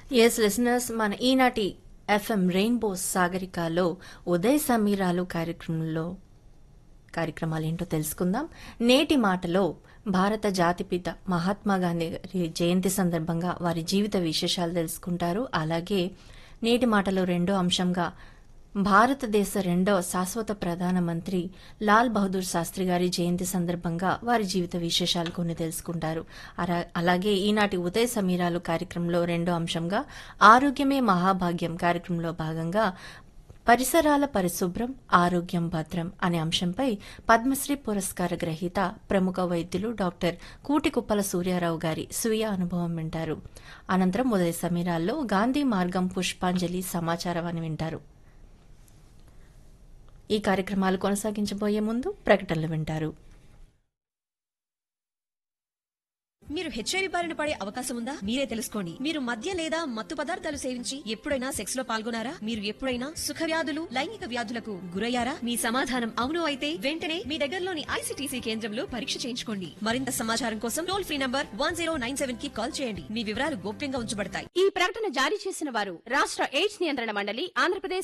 yes listeners మన ఈనాటి FM rainbow సాగరికలో ఉదయ సమీరాలు కార్యక్రమంలో కార్యక్రమాలు ఏంటో తెలుసుకుందాం నేటి మాటలో భారత జాతిపిత మహాత్మా గాంధీ గారి జయంతి సందర్భంగా వారి జీవిత విశేషాలు తెలుసుకుంటారు అలాగే నేటి మాటలో రెండో అంశంగా భారతదేశ రెండవ శాశ్వత ప్రధానమంత్రి లాల్ బహదూర్ శాస్త్రి గారి జయంతి సందర్భంగా వారి జీవిత విశేషాలు కొన్ని తెలుసుకుంటారు అరా- అలాగే ఈనాటి ఉదయ సమీరాలు కార్యక్రమంలో రెండో అంశంగా ఆరోగ్యమే మహాభాగ్యం కార్యక్రమంలో భాగంగా పరిసరాల పరిశుభ్రం ఆరోగ్యం భద్రం అనే అంశంపై పద్మశ్రీ పురస్కార గ్రహీత ప్రముఖ వైద్యులు డాక్టర్ కూటికుప్పల సూర్యారావు గారి స్వీయ అనుభవం వింటారు అనంతరం ఉదయ సమీరాల్లో గాంధీ మార్గం పుష్పాంజలి సమాచారాన్ని వింటారు ఈ కార్యక్రమాలు కొనసాగించబోయే ముందు ప్రకటనలు వింటారు మీరు హెచ్ఐవి బారిన పడే అవకాశం ఉందా మీరే తెలుసుకోండి మీరు మద్య లేదా మత్తు పదార్థాలు సేవించి ఎప్పుడైనా సెక్స్ లో పాల్గొనారా మీరు ఎప్పుడైనా సుఖ వ్యాధులు లైంగిక వ్యాధులకు గురయ్యారా మీ సమాధానం అవును అయితే వెంటనే మీ దగ్గరలోని ఐసిటీసీ కేంద్రంలో పరీక్ష చేయించుకోండి మరింత సమాచారం కోసం టోల్ ఫ్రీ నంబర్ వన్ కి కాల్ చేయండి మీ వివరాలు గోప్యంగా ఉంచబడతాయి ఈ ప్రకటన జారీ చేసిన వారు రాష్ట్ర ఎయిడ్స్ నియంత్రణ మండలి ఆంధ్రప్రదేశ్